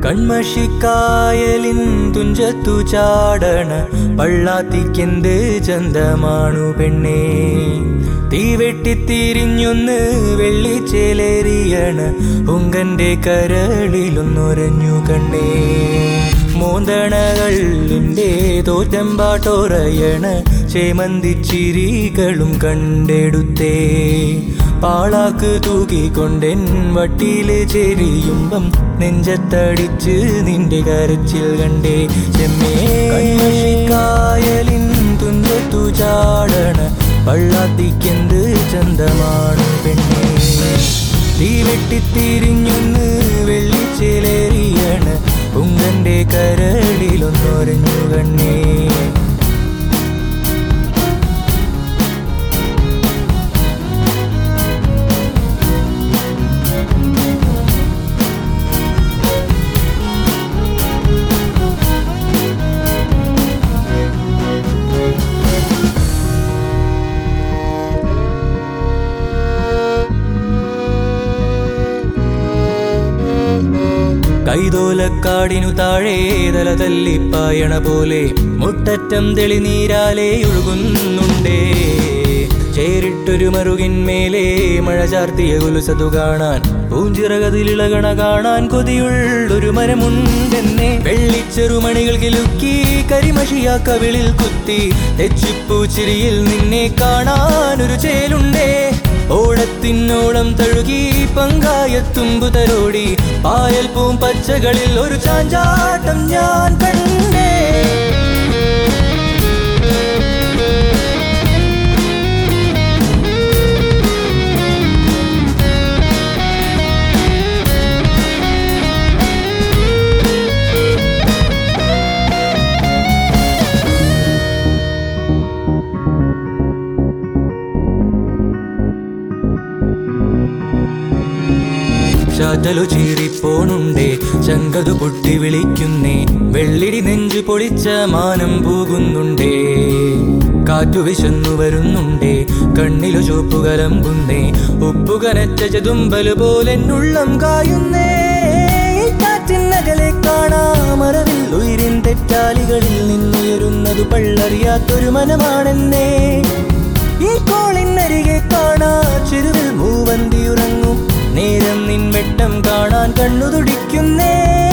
കൺമഷിക്കായലിൻ തുഞ്ചത്തു ചാടണ പള്ളാത്തിക്കെന്ത് ചന്തമാണു പെണ്ണേ തീവെട്ടിത്തിരിഞ്ഞൊന്ന് വെള്ളിച്ചേലേറിയണ ഉങ്കന്റെ കരളിലൊന്നൊരഞ്ഞു കണ്ണേ മോന്തണകളിൻ്റെ തോറ്റമ്പാട്ടോറയണ ചേമന്തിച്ചിരികളും കണ്ടെടുത്തേ പാളാക്ക് തൂക്കിക്കൊണ്ടെൻ വട്ടിയില് ചെരിയുമ്പം നെഞ്ചത്തടിച്ച് നിന്റെ കരച്ചിൽ കണ്ടേ ചെമ്മേ കായലിൻ തുഞ്ചത്തു ചാടണ പള്ളാത്തിക്കെന്ത് ചന്തമാണ് പെണ്ണേ തീ വെട്ടിത്തിരിഞ്ഞൊന്ന് വെള്ളിച്ചേലേറിയണ ഉങ്കന്റെ കരളിലൊന്നൊരഞ്ഞു കണ്ണേ കൈതോലക്കാടിനു താഴെ തല തല്ലിപ്പായണ പോലെ മുട്ടറ്റം തെളിനീരാലെ ഒഴുകുന്നുണ്ടേ ചേരിട്ടൊരു മറുകിന്മേലെ മഴ ചാർത്തിയ കുലുസതു കാണാൻ പൂഞ്ചിറകതിലിളകണ കാണാൻ കൊതിയുള്ളൊരു മരമുണ്ടെന്നെ വെള്ളിച്ചെറുമണികൾ കിലുക്കി കരിമഷിയാ കവിളിൽ കുത്തി തെച്ചിപ്പൂച്ചിരിയിൽ നിന്നെ കാണാനൊരു ചേലുണ്ടേ ഓടത്തിനോളം തഴുകി പങ്കായത്തുമ്പു തരോടി പായൽ പൂം പച്ചകളിൽ ഒരു ചാഞ്ചാട്ടം ഞാൻ കണ്ടേ ശാറ്റലു ചീറിപ്പോണുണ്ടേ ചങ്കതു പൊട്ടി വിളിക്കുന്നേ വെള്ളിടി നെഞ്ചു പൊളിച്ച മാനം പോകുന്നുണ്ടേ കാറ്റു വിശന്നു വരുന്നുണ്ടേ കണ്ണിലു ചുവപ്പു കലമ്പുന്നേ ഉപ്പു കനച്ച ചതുമ്പല് പോലെ ഉള്ളം കായുന്നേ കാറ്റിനകലെ കാണാമറവിൽ ഉയരിൻ തെറ്റാലികളിൽ നിന്നുയരുന്നതു പള്ളറിയാത്തൊരു മനമാണെന്നേ ഈ കോളിനരികെ കാണാ ചെരുവിൽ മൂവന്തി ഉറങ്ങും നേരം നിൻ വെട്ടം കാണാൻ കണ്ണു തുടിക്കുന്നേ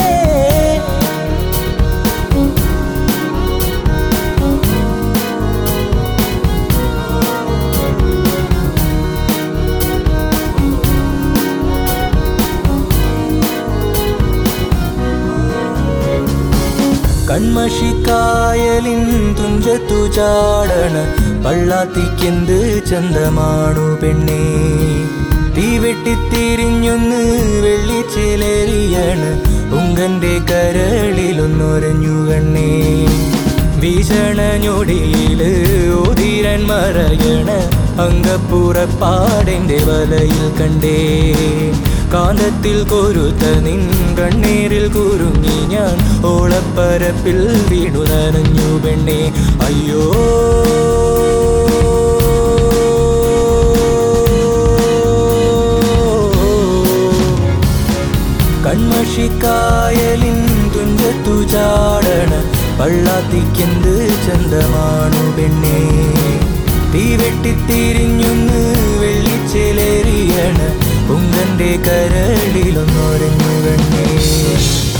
കൺമഷിക്കായലിൻ തുഞ്ചത്തു ചാടണ പള്ളാത്തിക്കെന്ത് ചന്തമാണു പെണ്ണേ തീ വെട്ടിത്തിരിഞ്ഞൊന്ന് വെള്ളിച്ചേലേറിയണ ഉങ്കന്റെ കരളിലൊന്നൊരഞ്ഞു കണ്ണേ ഭീഷണ ഞൊടിയില് ഓതിരൻ മറയണ അങ്കപ്പുറപ്പാടിന്റെ വലയിൽ കണ്ടേ കാന്തത്തിൽ കൊരുത്ത നിൻ കണ്ണീരിൽ കുരുങ്ങി ഞാൻ ഓളപ്പരപ്പിൽ വീണു നനഞ്ഞു പെണ്ണേ അയ്യോ കൺമഷിക്കായലിൻ തുഞ്ചത്തു ചാടണ പള്ളാത്തിക്കെന്ത് ചന്തമാണു പെണ്ണേ തീ വെട്ടിത്തിരിഞ്ഞൊന്ന് വെള്ളിച്ചേലേറിയണ ഉങ്കന്റെ കരളിലൊന്നൊരഞ്ഞു കണ്ണേ